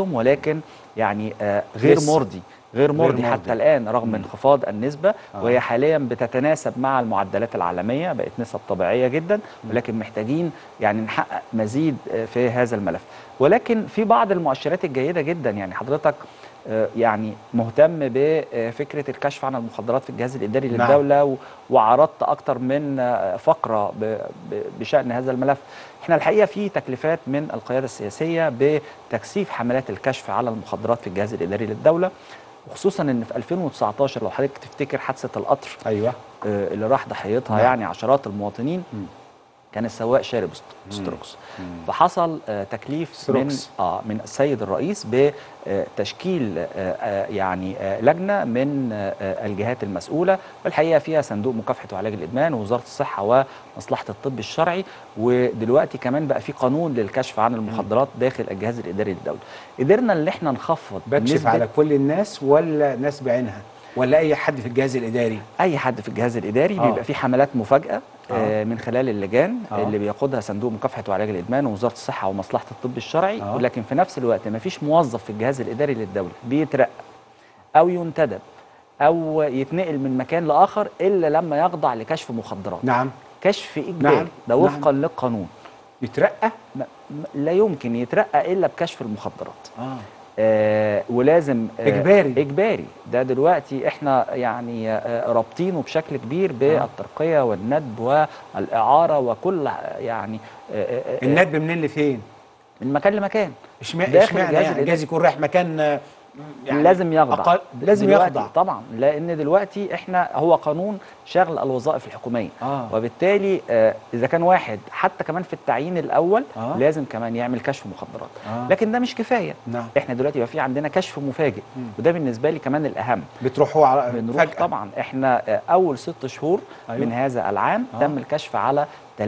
التقدم ولكن يعني آه، غير لسه. مرضي غير مرضي مرضي. حتى الان رغم مم. انخفاض النسبه آه. وهي حاليا بتتناسب مع المعدلات العالميه بقت نسب طبيعيه جدا ولكن محتاجين يعني نحقق مزيد آه، في هذا الملف ولكن في بعض المؤشرات الجيده جدا يعني حضرتك آه، يعني مهتم بفكره الكشف عن المخدرات في الجهاز الاداري نعم. للدوله و- وعرضت اكتر من آه، فقره ب- ب- بشان هذا الملف احنا الحقيقه في تكليفات من القياده السياسيه بتكثيف حملات الكشف على المخدرات في الجهاز الاداري للدوله وخصوصا ان في 2019 لو حضرتك تفتكر حادثه القطر ايوه آه، اللي راح ضحيتها نعم. يعني عشرات المواطنين مم. كان السواق شارب است- ستروكس فحصل آه، تكليف من ستروكس. اه من السيد الرئيس بتشكيل آه، آه، يعني آه، لجنه من آه، آه، الجهات المسؤوله والحقيقه فيها صندوق مكافحه وعلاج الادمان ووزاره الصحه ومصلحه الطب الشرعي ودلوقتي كمان بقى في قانون للكشف عن المخدرات داخل الجهاز الاداري للدوله قدرنا ان احنا نخفض بكشف نسبة- على كل الناس ولا ناس بعينها ولا اي حد في الجهاز الاداري اي حد في الجهاز الاداري آه. بيبقى في حملات مفاجاه آه. آه. من خلال اللجان آه. آه. اللي بيقودها صندوق مكافحه وعلاج الادمان ووزاره الصحه ومصلحه الطب الشرعي آه. آه. ولكن في نفس الوقت ما فيش موظف في الجهاز الاداري للدوله بيترقى او ينتدب او يتنقل من مكان لاخر الا لما يخضع لكشف مخدرات نعم كشف اجباري نعم. ده نعم. وفقا للقانون يترقى ما- ما- لا يمكن يترقى الا بكشف المخدرات اه آه ولازم آه إجباري. اجباري ده دلوقتي احنا يعني آه رابطينه بشكل كبير بالترقيه والندب والاعاره وكل يعني آه آه آه الندب منين لفين من مكان لمكان اشمعنى داخل اشمعنى الجهاز يعني الإداري. جايز يكون رايح مكان آه، يعني لازم يخضع أقل... لازم دلوقتي يخضع طبعا لان دلوقتي احنا هو قانون شغل الوظائف الحكوميه آه. وبالتالي آه اذا كان واحد حتى كمان في التعيين الاول آه. لازم كمان يعمل كشف مخدرات آه. لكن ده مش كفايه نعم احنا دلوقتي بقى في عندنا كشف مفاجئ مم. وده بالنسبه لي كمان الاهم بتروحوا على بنروح فجأة طبعا احنا آه، اول ست شهور أيوة. أيوة. من هذا العام آه. آه. تم الكشف على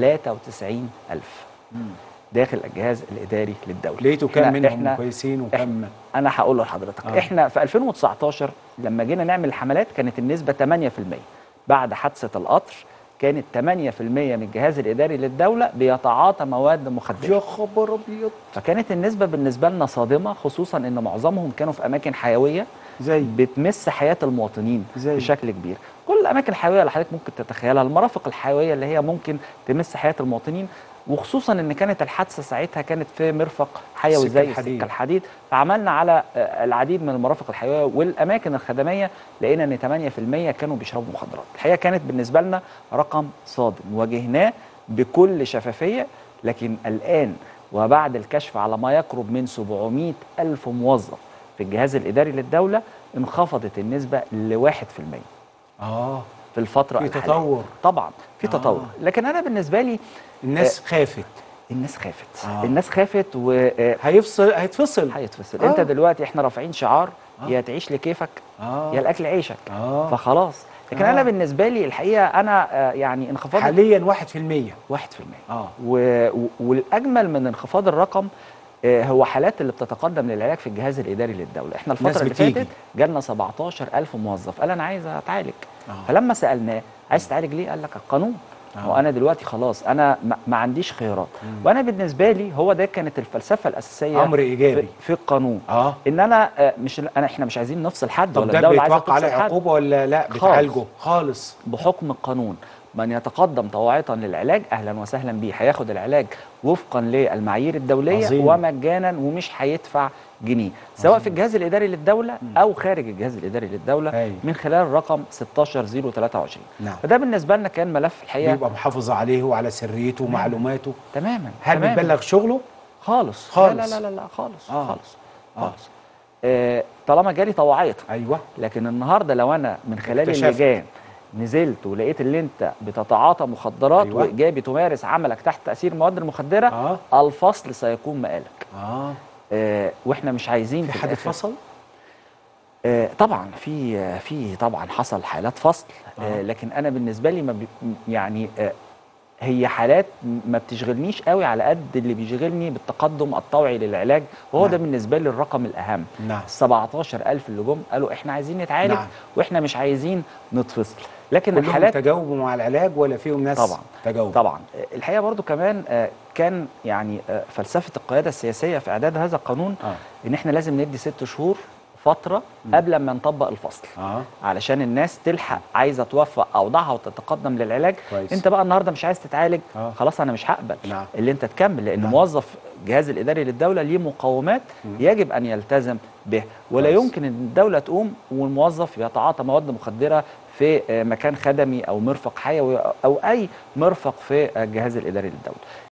93 ألف مم. داخل الجهاز الإداري للدولة لقيتوا كام إحنا- منهم إحنا كويسين وكم أنا هقول لحضرتك آه. آه. إحنا في 2019 لما جينا نعمل الحملات كانت النسبة 8% بعد حادثة القطر كانت 8% من الجهاز الإداري للدولة بيتعاطى مواد مخدرة يا خبر ابيض فكانت النسبة بالنسبة لنا صادمة خصوصا إن معظمهم كانوا في أماكن حيوية زي بتمس حياه المواطنين زي؟ بشكل كبير كل الاماكن الحيويه اللي حضرتك ممكن تتخيلها المرافق الحيويه اللي هي ممكن تمس حياه المواطنين وخصوصا ان كانت الحادثه ساعتها كانت في مرفق حيوي سكة زي الحديد. سكه الحديد فعملنا على آه، العديد من المرافق الحيويه والاماكن الخدميه لقينا ان 8% كانوا بيشربوا مخدرات الحقيقه كانت بالنسبه لنا رقم صادم واجهناه بكل شفافيه لكن الان وبعد الكشف على ما يقرب من 700 ألف موظف في الجهاز الإداري للدولة انخفضت النسبة لواحد في المية اه في الفترة في الحالية. تطور طبعا في آه. تطور لكن أنا بالنسبة لي الناس خافت الناس خافت آه. الناس خافت وهيتفصل هيفصل هيتفصل آه. انت آه. دلوقتي احنا رافعين شعار آه. يا تعيش لكيفك اه يا الاكل عيشك اه فخلاص لكن آه. انا بالنسبه لي الحقيقه انا آه، يعني انخفاض حاليا 1% 1% اه و... و- والاجمل من انخفاض الرقم آه، هو حالات اللي بتتقدم للعلاج في الجهاز الاداري للدوله احنا الناس الفتره اللي بتيجي. فاتت جالنا 17000 موظف قال انا عايز اتعالج آه. فلما سالناه عايز تعالج ليه قال لك القانون آه. وانا دلوقتي خلاص انا ما, ما عنديش خيارات مم. وانا بالنسبه لي هو ده كانت الفلسفه الاساسيه امر ايجابي في, في القانون اه ان انا آه، مش انا احنا مش عايزين نفصل حد طب ولا ده الدوله عايزه بيتوقع عليه تفصل حد عقوبه ولا لا خالص. بتعالجه خالص بحكم القانون من يتقدم طواعية للعلاج اهلا وسهلا بيه هياخد العلاج وفقا للمعايير الدوليه عظيم. ومجانا ومش هيدفع جنيه سواء في الجهاز الاداري للدوله مم. او خارج الجهاز الاداري للدوله أيوة. من خلال رقم 16023 نعم فده بالنسبه لنا كان ملف الحقيقه بيبقى محافظ عليه وعلى سريته ومعلوماته تماما هل تماماً. بتبلغ شغله خالص خالص. لا لا لا لا خالص آه. خالص آه. خالص آه طالما جالي طواعية ايوه لكن النهارده لو انا من خلال اكتشفت. اللجان نزلت ولقيت اللي انت بتتعاطى مخدرات أيوة. وايجابي تمارس عملك تحت تاثير المواد المخدره اه الفصل سيكون مقالك اه آه واحنا مش عايزين في في حد الآخر- اتفصل آه طبعا في آه في طبعا حصل حالات فصل آه. آه لكن انا بالنسبه لي ما بي يعني آه هي حالات م- ما بتشغلنيش قوي على قد اللي بيشغلني بالتقدم الطوعي للعلاج وهو ده نعم. بالنسبه لي الرقم الاهم نعم 17000 اللي جم قالوا احنا عايزين نتعالج نعم. واحنا مش عايزين نتفصل لكن كلهم الحالات تجاوبوا مع العلاج ولا فيهم ناس طبعا تجاوبوا طبعا الحقيقه برضو كمان آه، كان يعني آه، فلسفه القياده السياسيه في اعداد هذا القانون اه ان احنا لازم ندي ست شهور فتره قبل ما نطبق الفصل اه علشان الناس تلحق عايزه توفق اوضاعها وتتقدم للعلاج كويس. انت بقى النهارده مش عايز تتعالج آه. خلاص انا مش هقبل نعم. اللي انت تكمل لان نعم. موظف الجهاز الاداري للدوله ليه مقومات يجب ان يلتزم بها ولا كويس. يمكن ان الدوله تقوم والموظف يتعاطى مواد مخدره في آه، مكان خدمي او مرفق حيوي او اي مرفق في الجهاز الاداري للدوله